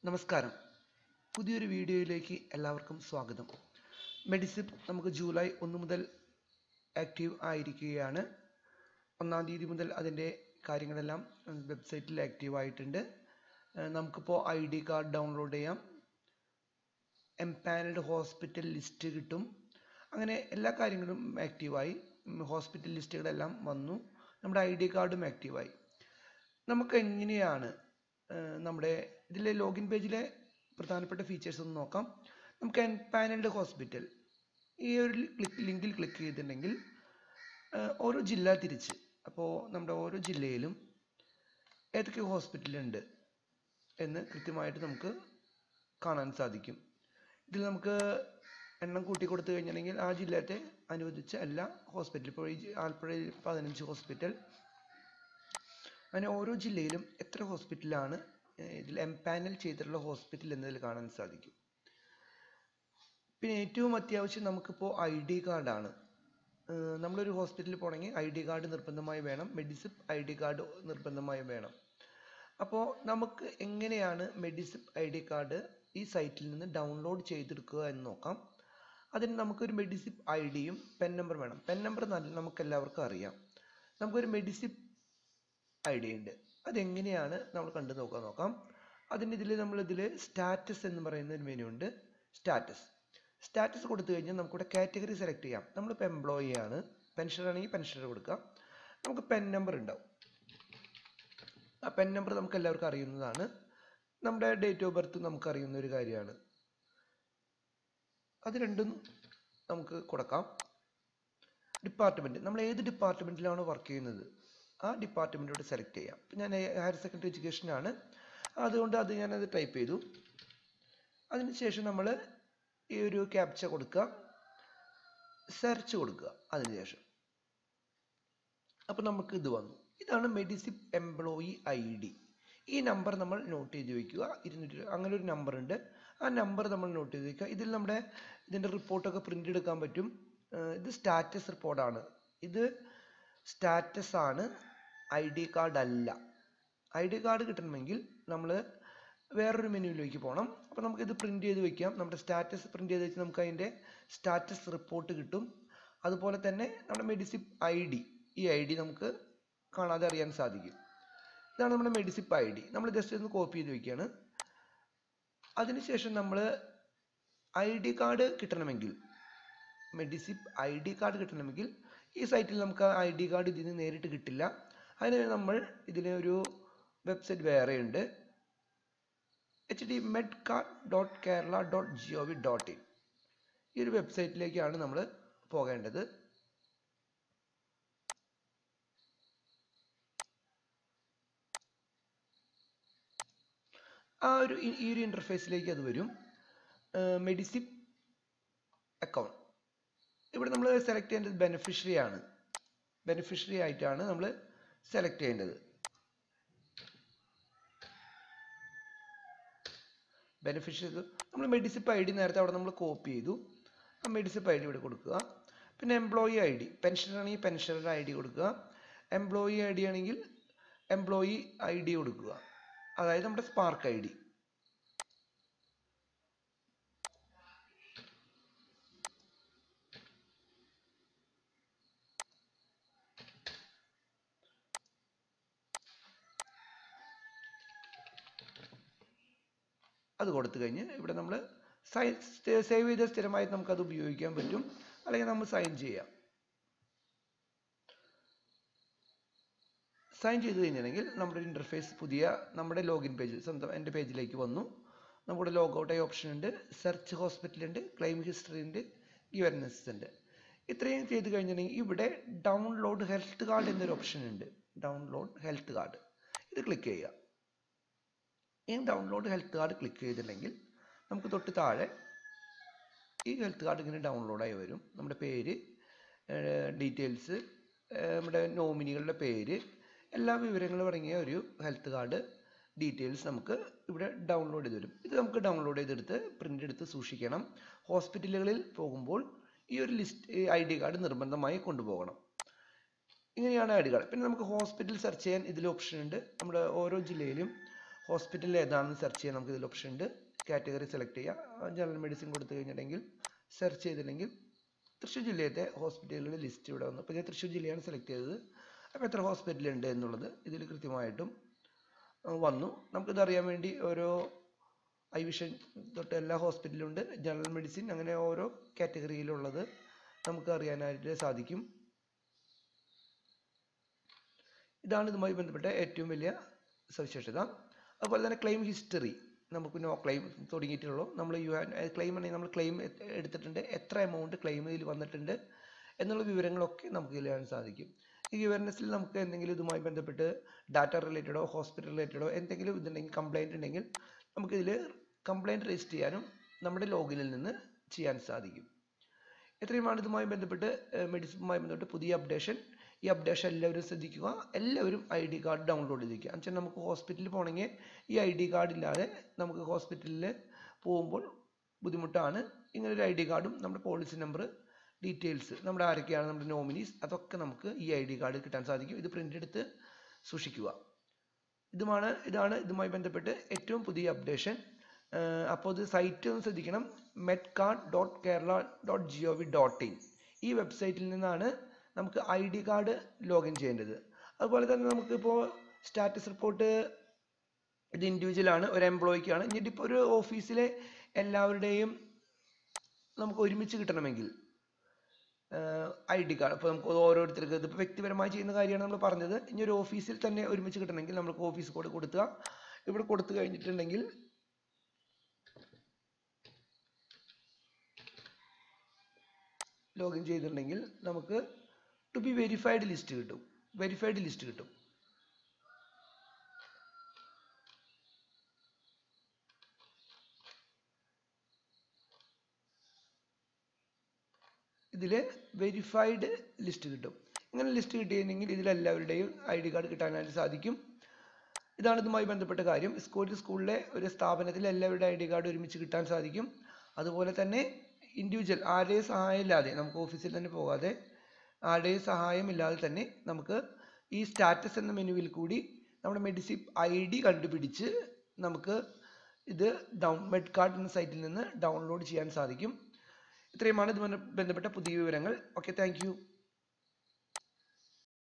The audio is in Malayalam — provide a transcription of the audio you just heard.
നമസ്കാരം പുതിയൊരു വീഡിയോയിലേക്ക് എല്ലാവർക്കും സ്വാഗതം മെഡിസിപ്പ് നമുക്ക് ജൂലൈ ഒന്ന് മുതൽ ആക്റ്റീവ് ആയിരിക്കുകയാണ് ഒന്നാം തീയതി മുതൽ അതിൻ്റെ കാര്യങ്ങളെല്ലാം വെബ്സൈറ്റിൽ ആക്റ്റീവ് ആയിട്ടുണ്ട് ഏഹ് നമുക്കിപ്പോൾ ഐ ഡി കാർഡ് ഡൗൺലോഡ് ചെയ്യാം എംപാനൽഡ് ഹോസ്പിറ്റൽ ലിസ്റ്റ് കിട്ടും അങ്ങനെ എല്ലാ കാര്യങ്ങളും ആക്റ്റീവായി ഹോസ്പിറ്റൽ ലിസ്റ്റുകളെല്ലാം വന്നു നമ്മുടെ ഐ ഡി കാർഡും ആക്റ്റീവായി നമുക്ക് എങ്ങനെയാണ് ഏഹ് നമ്മുടെ ഇതിലെ ലോഗിൻ പേജിലെ പ്രധാനപ്പെട്ട ഫീച്ചേഴ്സ് ഒന്ന് നോക്കാം നമുക്ക് എൻപാനൽഡ് ഹോസ്പിറ്റൽ ഈ ഒരു ക്ലിക്ക് ലിങ്കിൽ ക്ലിക്ക് ചെയ്തിട്ടുണ്ടെങ്കിൽ ഏഹ് ഓരോ ജില്ല തിരിച്ച് അപ്പോൾ നമ്മുടെ ഓരോ ജില്ലയിലും ഏതൊക്കെ ഹോസ്പിറ്റലുണ്ട് എന്ന് കൃത്യമായിട്ട് നമുക്ക് കാണാൻ സാധിക്കും ഇതിൽ നമുക്ക് എണ്ണം കൂട്ടി കൊടുത്തു കഴിഞ്ഞിട്ടുണ്ടെങ്കിൽ ആ ജില്ലത്തെ അനുവദിച്ച എല്ലാ ഹോസ്പിറ്റൽ ഇപ്പോൾ ഈ ജി- ആലപ്പുഴയിൽ പതിനഞ്ച് ഹോസ്പിറ്റൽ അങ്ങനെ ഓരോ ജില്ലയിലും എത്ര ഹോസ്പിറ്റലാണ് ഇതിൽ എംപാനൽ ചെയ്തിട്ടുള്ള ഹോസ്പിറ്റൽ എന്നതിൽ കാണാൻ സാധിക്കും പിന്നെ ഏറ്റവും അത്യാവശ്യം നമുക്കിപ്പോൾ ഐ ഡി കാർഡാണ് നമ്മളൊരു ഹോസ്പിറ്റലിൽ പോകണമെങ്കിൽ ഐ ഡി കാർഡ് നിർബന്ധമായി വേണം മെഡിസിപ്പ് ഐ ഡി കാർഡ് നിർബന്ധമായി വേണം അപ്പോൾ നമുക്ക് എങ്ങനെയാണ് മെഡിസിപ്പ് ഐ ഡി കാർഡ് ഈ സൈറ്റിൽ നിന്ന് ഡൗൺലോഡ് ചെയ്തെടുക്കുക എന്ന് നോക്കാം അതിന് നമുക്കൊരു മെഡിസിപ്പ് ഐ ഡിയും പെൻ നമ്പർ വേണം പെൻ നമ്പർ നല്ല നമുക്ക് എല്ലാവർക്കും അറിയാം നമുക്കൊരു മെഡിസിപ്പ് ഐ ഡി ഉണ്ട് അതെങ്ങനെയാണ് നമ്മൾ കണ്ടു നോക്കാൻ നോക്കാം അതിന് ഇതിൽ നമ്മൾ ഇതിൽ സ്റ്റാറ്റസ് എന്ന് പറയുന്ന ഒരു മെനു ഉണ്ട് സ്റ്റാറ്റസ് സ്റ്റാറ്റസ് കൊടുത്തു കഴിഞ്ഞാൽ നമുക്കിവിടെ കാറ്റഗറി സെലക്ട് ചെയ്യാം നമ്മളിപ്പോൾ എംപ്ലോയി ആണ് പെൻഷനർ ആണെങ്കിൽ പെൻഷനർ കൊടുക്കാം നമുക്ക് പെൻ നമ്പർ ഉണ്ടാവും ആ പെൻ നമ്പർ നമുക്ക് എല്ലാവർക്കും അറിയുന്നതാണ് നമ്മുടെ ഡേറ്റ് ഓഫ് ബർത്ത് നമുക്ക് അറിയുന്ന ഒരു കാര്യമാണ് അത് രണ്ടും നമുക്ക് കൊടുക്കാം ഡിപ്പാർട്ട്മെൻറ്റ് നമ്മൾ ഏത് ഡിപ്പാർട്ട്മെൻറ്റിലാണോ വർക്ക് ചെയ്യുന്നത് ആ ഡിപ്പാർട്ട്മെൻറ്റോട് സെലക്ട് ചെയ്യാം ഇപ്പം ഞാൻ ഹയർ സെക്കൻഡറി എഡ്യൂക്കേഷൻ ആണ് അതുകൊണ്ട് അത് ഞാനത് ടൈപ്പ് ചെയ്തു അതിനുശേഷം നമ്മൾ ഈ ഒരു ക്യാപ്ച കൊടുക്കുക സെർച്ച് കൊടുക്കുക അതിനുശേഷം അപ്പോൾ നമുക്ക് ഇത് വന്നു ഇതാണ് മെഡിസിപ്പ് എംപ്ലോയി ഐ ഡി ഈ നമ്പർ നമ്മൾ നോട്ട് ചെയ്ത് വെക്കുക ഇരുന്നൂറ്റി അങ്ങനെ ഒരു നമ്പർ ഉണ്ട് ആ നമ്പർ നമ്മൾ നോട്ട് ചെയ്ത് വെക്കുക ഇതിൽ നമ്മുടെ ഇതിൻ്റെ റിപ്പോർട്ടൊക്കെ പ്രിൻ്റ് എടുക്കാൻ പറ്റും ഏർ ഇത് സ്റ്റാറ്റസ് റിപ്പോർട്ടാണ് ഇത് സ്റ്റാറ്റസ് ആണ് ഐ ഡി കാർഡ് അല്ല ഐ ഡി കാർഡ് കിട്ടണമെങ്കിൽ നമ്മൾ വേറൊരു മെനുവിലേക്ക് പോകണം അപ്പോൾ നമുക്കിത് പ്രിൻ്റ് ചെയ്ത് വെക്കാം നമ്മുടെ സ്റ്റാറ്റസ് പ്രിൻ്റ് ചെയ്ത് വെച്ച് നമുക്ക് അതിൻ്റെ സ്റ്റാറ്റസ് റിപ്പോർട്ട് കിട്ടും അതുപോലെ തന്നെ നമ്മുടെ മെഡിസിപ്പ് ഐ ഡി ഈ ഐ ഡി നമുക്ക് കാണാതെ അറിയാൻ സാധിക്കും ഇതാണ് നമ്മുടെ മെഡിസിപ്പ് ഐ ഡി നമ്മൾ ജസ്റ്റ് ഒന്ന് കോപ്പി ചെയ്ത് വെക്കുകയാണ് അതിനുശേഷം നമ്മൾ ഐ ഡി കാർഡ് കിട്ടണമെങ്കിൽ മെഡിസിപ്പ് ഐ ഡി കാർഡ് കിട്ടണമെങ്കിൽ ഈ സൈറ്റിൽ നമുക്ക് ഐ ഡി കാർഡ് ഇതിന് നേരിട്ട് കിട്ടില്ല അതിന് നമ്മൾ ഇതിലെ ഒരു വെബ്സൈറ്റ് വേറെയുണ്ട് H D med card dot Kerala dot G O V dot in ഈ ഒരു വെബ്സൈറ്റിലേക്കാണ് നമ്മൾ പോകേണ്ടത് ആ ഒരു ഈ- ഈ ഒരു ഇൻ്റർഫേസിലേക്ക് അത് വരും മെഡിസിപ്പ് അക്കൗണ്ട് ഇവിടെ നമ്മൾ സെലക്ട് ചെയ്യേണ്ടത് ബെനിഫിഷ്യറി ആണ് ബെനിഫിഷ്യറി ആയിട്ടാണ് നമ്മൾ സെലക്ട് ചെയ്യേണ്ടത് ബെനിഫിഷ്യറി നമ്മൾ മെഡിസിപ്പ് ഐ ഡി നേരത്തെ അവിടെ നമ്മൾ കോപ്പി ചെയ്തു ആ മെഡിസിപ്പ് ഐ ഡി ഇവിടെ കൊടുക്കുക പിന്നെ എംപ്ലോയി ഐ ഡി പെൻഷനർ ആണെങ്കിൽ പെൻഷനർ ഐ ഡി കൊടുക്കുക എംപ്ലോയി ഐ ഡി ആണെങ്കിൽ എംപ്ലോയി ഐ ഡി കൊടുക്കുക അതായത് നമ്മുടെ സ്പാർക്ക് ഐ ഡി അത് കൊടുത്തു കഴിഞ്ഞ് ഇവിടെ നമ്മൾ സൈൻ സേവ് ചെയ്ത സ്ഥിരമായിട്ട് നമുക്കത് ഉപയോഗിക്കാൻ പറ്റും അല്ലെങ്കിൽ നമ്മൾ സൈൻ ചെയ്യാം സൈൻ ചെയ്ത് കഴിഞ്ഞിട്ടുണ്ടെങ്കിൽ നമ്മുടെ ഇൻ്റർഫേസ് പുതിയ നമ്മുടെ ലോഗിൻ പേജ് സ്വന്തം എൻ്റെ പേജിലേക്ക് വന്നു നമ്മുടെ ലോഗൗട്ട് ആയ ഓപ്ഷൻ ഉണ്ട് സെർച്ച് ഹോസ്പിറ്റൽ ഉണ്ട് ക്ലെയിം ഹിസ്റ്ററി ഉണ്ട് ഗിവർനസ് ഉണ്ട് ഇത്രയും ചെയ്ത് കഴിഞ്ഞിട്ടുണ്ടെങ്കിൽ ഇവിടെ ഡൗൺലോഡ് ഹെൽത്ത് കാർഡ് എന്നൊരു ഓപ്ഷൻ ഉണ്ട് ഡൗൺലോഡ് ഹെൽത്ത് കാർഡ് ഇത് ക്ലിക്ക് ചെയ്യുക ഈ ഡൗൺലോഡ് ഹെൽത്ത് കാർഡ് ക്ലിക്ക് ചെയ്തിട്ടുണ്ടെങ്കിൽ നമുക്ക് തൊട്ട് താഴെ ഈ ഹെൽത്ത് കാർഡ് ഇങ്ങനെ ഡൗൺലോഡായി വരും നമ്മുടെ പേര് ഡീറ്റെയിൽസ് നമ്മുടെ നോമിനികളുടെ പേര് എല്ലാ വിവരങ്ങളും അടങ്ങിയ ഒരു ഹെൽത്ത് കാർഡ് ഡീറ്റെയിൽസ് നമുക്ക് ഇവിടെ ഡൗൺലോഡ് ചെയ്ത് വരും ഇത് നമുക്ക് ഡൗൺലോഡ് ചെയ്തെടുത്ത് പ്രിൻ്റ് എടുത്ത് സൂക്ഷിക്കണം ഹോസ്പിറ്റലുകളിൽ പോകുമ്പോൾ ഈ ഒരു ലിസ്റ്റ് ഐ ഡി കാർഡ് നിർബന്ധമായി കൊണ്ടുപോകണം ഇങ്ങനെയാണ് ഐ ഡി കാർഡ് പിന്നെ നമുക്ക് ഹോസ്പിറ്റൽ സെർച്ച് ചെയ്യാൻ ഇതിൽ ഓപ്ഷൻ ഉണ്ട് നമ്മുടെ ഓരോ ജില്ലയിലും ഹോസ്പിറ്റൽ ഏതാണെന്ന് സെർച്ച് ചെയ്യാൻ നമുക്ക് ഇതിൽ ഓപ്ഷൻ ഉണ്ട് കാറ്റഗറി സെലക്ട് ചെയ്യുക ജനറൽ മെഡിസിൻ കൊടുത്തു കഴിഞ്ഞിട്ടുണ്ടെങ്കിൽ സെർച്ച് ചെയ്തിട്ടുണ്ടെങ്കിൽ തൃശ്ശൂർ ജില്ലയത്തെ ഹോസ്പിറ്റലുകളുടെ ലിസ്റ്റ് ഇവിടെ വന്നു അപ്പോൾ ഞാൻ തൃശ്ശൂർ ജില്ലയാണ് സെലക്ട് ചെയ്തത് അപ്പോൾ എത്ര ഹോസ്പിറ്റൽ ഉണ്ട് എന്നുള്ളത് ഇതിൽ കൃത്യമായിട്ടും അഹ് വന്നു നമുക്കിത് അറിയാൻ വേണ്ടി ഓരോ ഐ വിഷൻ തൊട്ട് എല്ലാ ഹോസ്പിറ്റലും ഉണ്ട് ജനറൽ മെഡിസിൻ അങ്ങനെ ഓരോ കാറ്റഗറിയിലുള്ളത് നമുക്ക് അറിയാനായിട്ട് സാധിക്കും ഇതാണ് ഇതുമായി ബന്ധപ്പെട്ട ഏറ്റവും വലിയ സവിശേഷത അതുപോലെ തന്നെ ക്ലെയിം ഹിസ്റ്ററി നമുക്ക് നോ ക്ലെയിം തുടങ്ങിയിട്ടുള്ളൂ നമ്മൾ യു ക്ലെയിം ആണെങ്കിൽ നമ്മൾ ക്ലെയിം എടുത്തിട്ടുണ്ട് എത്ര എമൗണ്ട് ക്ലെയിം ഇതിൽ വന്നിട്ടുണ്ട് എന്നുള്ള വിവരങ്ങളൊക്കെ നമുക്ക് ഇതിൽ കാണാൻ സാധിക്കും ഈ അവയർനെസ്സിൽ നമുക്ക് എന്തെങ്കിലും ഇതുമായി ബന്ധപ്പെട്ട് ഡാറ്റ റിലേറ്റഡോ ഹോസ്പിറ്റൽ റിലേറ്റഡോ എന്തെങ്കിലും ഇതുണ്ടെങ്കിൽ കംപ്ലൈൻറ്റ് ഉണ്ടെങ്കിൽ നമുക്കിതിൽ കംപ്ലൈൻറ്റ് രജിസ്റ്റർ ചെയ്യാനും നമ്മുടെ ലോഗിനിൽ നിന്ന് ചെയ്യാൻ സാധിക്കും ഇത്രയുമാണ് ഇതുമായി ബന്ധപ്പെട്ട് മെഡിസിനുമായി ബന്ധപ്പെട്ട് പുതിയ അപ്ഡേഷൻ ഈ അപ്ഡേഷൻ എല്ലാവരും ശ്രദ്ധിക്കുക എല്ലാവരും ഐ ഡി കാർഡ് ഡൗൺലോഡ് ചെയ്തിരിക്കുക എന്നുവെച്ചാൽ നമുക്ക് ഹോസ്പിറ്റലിൽ പോകണമെങ്കിൽ ഈ ഐ ഡി കാർഡ് ഇല്ലാതെ നമുക്ക് ഹോസ്പിറ്റലിൽ പോകുമ്പോൾ ബുദ്ധിമുട്ടാണ് ഇങ്ങനെ ഒരു ഐ ഡി കാർഡും നമ്മുടെ പോളിസി നമ്പർ ഡീറ്റെയിൽസ് നമ്മുടെ ആരൊക്കെയാണ് നമ്മുടെ നോമിനീസ് അതൊക്കെ നമുക്ക് ഈ ഐ ഡി കാർഡ് കിട്ടാൻ സാധിക്കും ഇത് പ്രിൻ്റ് എടുത്ത് സൂക്ഷിക്കുക ഇതുമാണ് ഇതാണ് ഇതുമായി ബന്ധപ്പെട്ട് ഏറ്റവും പുതിയ അപ്ഡേഷൻ അപ്പോൾ ഇത് സൈറ്റ് ഒന്ന് ശ്രദ്ധിക്കണം med card dot Kerala dot G O V dot in ഈ വെബ്സൈറ്റിൽ നിന്നാണ് നമുക്ക് ഐ ഡി കാർഡ് ലോഗിൻ ചെയ്യേണ്ടത് അതുപോലെ തന്നെ നമുക്കിപ്പോൾ സ്റ്റാറ്റസ് റിപ്പോർട്ട് ഇത് ഇൻഡിവിജ്വൽ ആണ് ഒരു എംപ്ലോയിക്കാണ് എന്നിട്ട് ഇപ്പോൾ ഒരു ഓഫീസിലെ എല്ലാവരുടെയും നമുക്ക് ഒരുമിച്ച് കിട്ടണമെങ്കിൽ ഐ ഡി കാർഡ് അപ്പോൾ നമുക്ക് ഓരോരുത്തർക്ക് ഇതിപ്പോൾ വ്യക്തിപരമായി ചെയ്യുന്ന കാര്യമാണ് നമ്മൾ പറഞ്ഞത് ഇനി ഒരു ഓഫീസിൽ തന്നെ ഒരുമിച്ച് കിട്ടണമെങ്കിൽ നമുക്ക് ഓഫീസ് കോഡ് കൊടുക്കുക ഇവിടെ കൊടുത്തു കഴിഞ്ഞിട്ടുണ്ടെങ്കിൽ ലോഗിൻ ചെയ്തിട്ടുണ്ടെങ്കിൽ നമുക്ക് ടു ബി വെരിഫൈഡ് ലിസ്റ്റ് കിട്ടും വെരിഫൈഡ് ലിസ്റ്റ് കിട്ടും ഇതിൽ വെരിഫൈഡ് ലിസ്റ്റ് കിട്ടും ഇങ്ങനെ ലിസ്റ്റ് കിട്ടിയിട്ടുണ്ടെങ്കിൽ ഇതിലെല്ലാവരുടെയും ഐ ഡി കാർഡ് കിട്ടാനായിട്ട് സാധിക്കും ഇതാണ് ഇതുമായി ബന്ധപ്പെട്ട കാര്യം സ്കൂൾ സ്കൂളിലെ ഒരു സ്ഥാപനത്തിൽ എല്ലാവരുടെ ഐ ഡി കാർഡ് ഒരുമിച്ച് കിട്ടാൻ സാധിക്കും അതുപോലെ തന്നെ ഇൻഡിവിജ്വൽ ആരുടെയും സഹായം ഇല്ലാതെ നമുക്ക് ഓഫീസിൽ തന്നെ പോകാതെ ആരുടെയും സഹായം ഇല്ലാതെ തന്നെ നമുക്ക് ഈ സ്റ്റാറ്റസ് എന്ന മെനുവിൽ കൂടി നമ്മുടെ മെഡിസിൻ ഐ ഡി കണ്ടുപിടിച്ച് നമുക്ക് ഇത് ഡൗൺ മെഡ് കാർഡ് എന്ന സൈറ്റിൽ നിന്ന് ഡൗൺലോഡ് ചെയ്യാൻ സാധിക്കും ഇത്രയുമാണ് ഇതുമായി ബന്ധപ്പെട്ട പുതിയ വിവരങ്ങൾ ഓക്കെ താങ്ക്